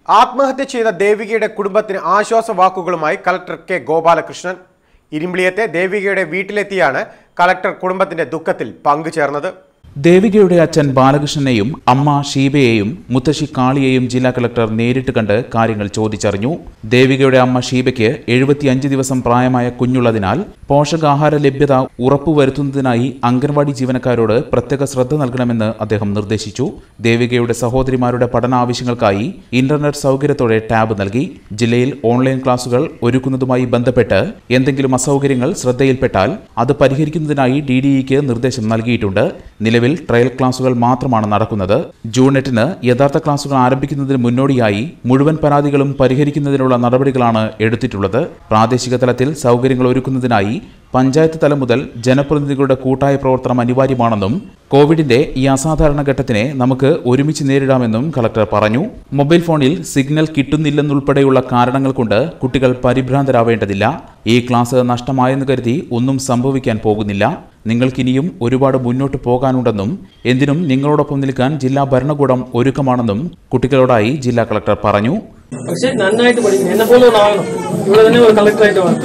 ആത്മഹത്യ ചെയ്ത ദേവികയുടെ കുടുംബത്തിന് ആശ്വാസ വാക്കുകളുമായി കളക്ടർ കെ ഗോപാലകൃഷ്ണൻ ഇരുമ്പിളിയത്തെ ദേവികയുടെ വീട്ടിലെത്തിയാണ് കളക്ടർ കുടുംബത്തിന്റെ ദുഃഖത്തിൽ പങ്കുചേർന്നത് ദേവികയുടെ അച്ഛൻ ബാലകൃഷ്ണനെയും അമ്മ ഷീബയെയും മുത്തശ്ശി കാളിയെയും ജില്ലാ കളക്ടർ നേരിട്ട് കണ്ട് കാര്യങ്ങൾ ചോദിച്ചറിഞ്ഞു ദേവികയുടെ അമ്മ ഷീബയ്ക്ക് എഴുപത്തിയഞ്ച് ദിവസം പ്രായമായ കുഞ്ഞുള്ളതിനാൽ പോഷകാഹാര ലഭ്യത ഉറപ്പുവരുത്തുന്നതിനായി അംഗൻവാടി ജീവനക്കാരോട് പ്രത്യേക ശ്രദ്ധ നൽകണമെന്ന് അദ്ദേഹം നിർദ്ദേശിച്ചു ദേവികയുടെ സഹോദരിമാരുടെ പഠനാവശ്യങ്ങൾക്കായി ഇന്റർനെറ്റ് സൗകര്യത്തോടെ ടാബ് നൽകി ജില്ലയിൽ ഓൺലൈൻ ക്ലാസുകൾ ഒരുക്കുന്നതുമായി ബന്ധപ്പെട്ട് എന്തെങ്കിലും അസൗകര്യങ്ങൾ ശ്രദ്ധയിൽപ്പെട്ടാൽ അത് പരിഹരിക്കുന്നതിനായി ഡി ഡിഇക്ക് നിർദ്ദേശം നൽകിയിട്ടുണ്ട് നിലവിൽ ട്രയൽ ക്ലാസുകൾ മാത്രമാണ് നടക്കുന്നത് ജൂൺ എട്ടിന് യഥാർത്ഥ ക്ലാസുകൾ ആരംഭിക്കുന്നതിന് മുന്നോടിയായി മുഴുവൻ പരാതികളും പരിഹരിക്കുന്നതിനുള്ള നടപടികളാണ് എടുത്തിട്ടുള്ളത് പ്രാദേശിക തലത്തിൽ സൗകര്യങ്ങൾ ഒരുക്കുന്നതിനായി പഞ്ചായത്ത് തലം മുതൽ ജനപ്രതിനിധികളുടെ കൂട്ടായ പ്രവർത്തനം അനിവാര്യമാണെന്നും കോവിഡിന്റെ ഈ അസാധാരണ ഘട്ടത്തിനെ നമുക്ക് ഒരുമിച്ച് നേരിടാമെന്നും കളക്ടർ പറഞ്ഞു മൊബൈൽ ഫോണിൽ സിഗ്നൽ കിട്ടുന്നില്ലെന്നുൾപ്പെടെയുള്ള കാരണങ്ങൾ കൊണ്ട് കുട്ടികൾ പരിഭ്രാന്തരാവേണ്ടതില്ല ഈ ക്ലാസ് നഷ്ടമായെന്ന് കരുതി ഒന്നും സംഭവിക്കാൻ പോകുന്നില്ല നിങ്ങൾക്കിനിയും ഒരുപാട് മുന്നോട്ട് പോകാനുണ്ടെന്നും എന്തിനും നിങ്ങളോടൊപ്പം നിൽക്കാൻ ജില്ലാ ഭരണകൂടം ഒരുക്കമാണെന്നും കുട്ടികളോടായി ജില്ലാ കളക്ടർ പറഞ്ഞു പക്ഷെ നന്നായിട്ട് പഠിക്കണം എന്നെ പോലെ ഒന്ന് ആകണം ഇവിടെ തന്നെ ഒരു കളക്ടറായിട്ട് വരണം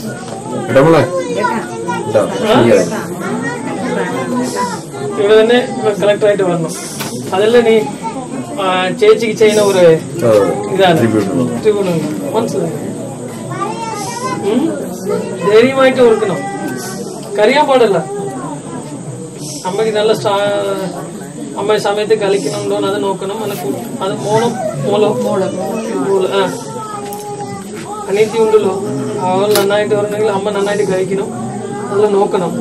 ഇവിടെ തന്നെ കളക്ടറായിട്ട് വരണം അതല്ലേ നീ ആ, ചേച്ചിക്ക് ചെയ്യുന്ന ഒരു ഇതാണ് ട്രിബ്യൂണൽ മനസ്സിലായി ഉം? ധൈര്യമായിട്ട് ഓർക്കണം കരയാൻ പാടില്ല അമ്മയ്ക്ക് നല്ല സ്റ്റാ അമ്മ സമയത്ത് കളിക്കുന്നുണ്ടോ എന്ന് അത് നോക്കണം അനക്ക് അത് മോണം മോളോ മോള് മോള് ആ അനീതി ഉണ്ടല്ലോ അവൾ നന്നായിട്ട് വരണമെങ്കിൽ അമ്മ നന്നായിട്ട് കഴിക്കണം അതെല്ലാം നോക്കണം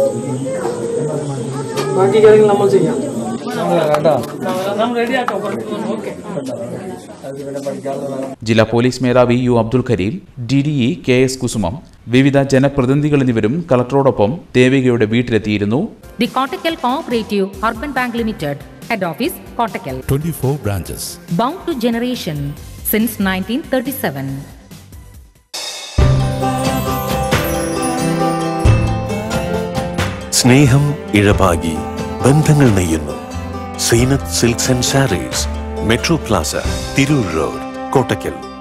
ബാക്കി കാര്യങ്ങൾ നമ്മൾ ചെയ്യാം നമ്മൾ റെഡിയാക്കാം ഓക്കെ ജില്ലാ പോലീസ് മേധാവി U Abdul Kareem D D E K S Kusumam വിവിധ ജനപ്രതിനിധികൾ എന്നിവരും കളക്ടറോടൊപ്പം ദേവികയുടെ വീട്ടിലെത്തിയിരുന്നു The Kottakkal Cooperative Urban Bank Limited, Head Office, Kottakkal. 24 branches. Bound to generation since 1937. സ്നേഹം ഇഴപാകി ബന്ധങ്ങൾ നെയ്യുന്നു Zeenath silks and sarees metro plaza Tirur road Kottakkal